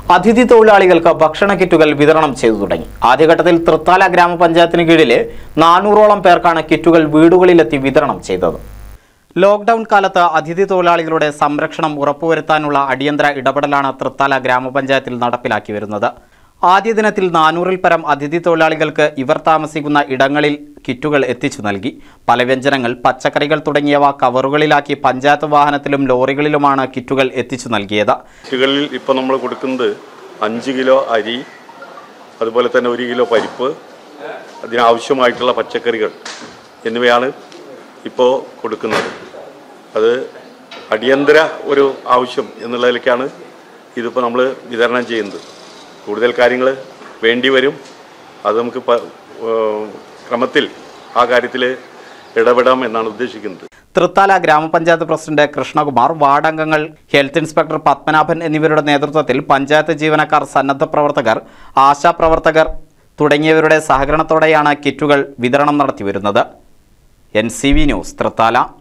അതിഥി തൊഴിലാളികൾക്ക് ഭക്ഷണ കിറ്റുകൾ വിതരണം ചെയ്തു തുടങ്ങി ആദ്യഘട്ടത്തിൽ തൃത്താല ഗ്രാമപഞ്ചായത്തിന് കീഴിലെ നാനൂറോളം പേർക്കാണ് കിറ്റുകൾ വീടുകളിലെത്തി വിതരണം ചെയ്തത് ലോക്ക്ഡൌൺ കാലത്ത് അതിഥി തൊഴിലാളികളുടെ സംരക്ഷണം ഉറപ്പുവരുത്താനുള്ള അടിയന്തര ഇടപെടലാണ് തൃത്താല ഗ്രാമപഞ്ചായത്തിൽ നടപ്പിലാക്കി വരുന്നത് ആദ്യ ദിനത്തിൽ നാനൂറിൽ പരം അതിഥി തൊഴിലാളികൾക്ക് ഇവർ താമസിക്കുന്ന ഇടങ്ങളിൽ കിറ്റുകൾ എത്തിച്ചു നൽകി പലവ്യഞ്ജനങ്ങൾ പച്ചക്കറികൾ തുടങ്ങിയവ കവറുകളിലാക്കി പഞ്ചായത്ത് വാഹനത്തിലും ലോറികളിലുമാണ് കിറ്റുകൾ എത്തിച്ചു നൽകിയത് കൃഷികളിൽ ഇപ്പോൾ നമ്മൾ കൊടുക്കുന്നത് അഞ്ച് കിലോ അരി അതുപോലെ തന്നെ ഒരു കിലോ പരിപ്പ് അതിനാവശ്യമായിട്ടുള്ള പച്ചക്കറികൾ എന്നിവയാണ് ഇപ്പോൾ കൊടുക്കുന്നത് അത് അടിയന്തര ഒരു ആവശ്യം എന്നുള്ളതിലേക്കാണ് ഇതിപ്പോൾ നമ്മൾ വിതരണം ചെയ്യുന്നത് കൂടുതൽ കാര്യങ്ങൾ വേണ്ടി വരും അത് നമുക്ക് പ- ഏഹ് ക്രമത്തിൽ ആ കാര്യത്തിൽ ഇടപെടാം എന്നാണ് ഉദ്ദേശിക്കുന്നത് തൃത്താല ഗ്രാമപഞ്ചായത്ത് പ്രസിഡന്റ് കൃഷ്ണകുമാർ വാർഡംഗങ്ങൾ ഹെൽത്ത് ഇൻസ്പെക്ടർ പത്മനാഭൻ എന്നിവരുടെ നേതൃത്വത്തിൽ പഞ്ചായത്ത് ജീവനക്കാർ സന്നദ്ധ പ്രവർത്തകർ ആശാപ്രവർത്തകർ തുടങ്ങിയവരുടെ സഹകരണത്തോടെയാണ് കിറ്റുകൾ വിതരണം നടത്തിവരുന്നത് N C V news Thrithala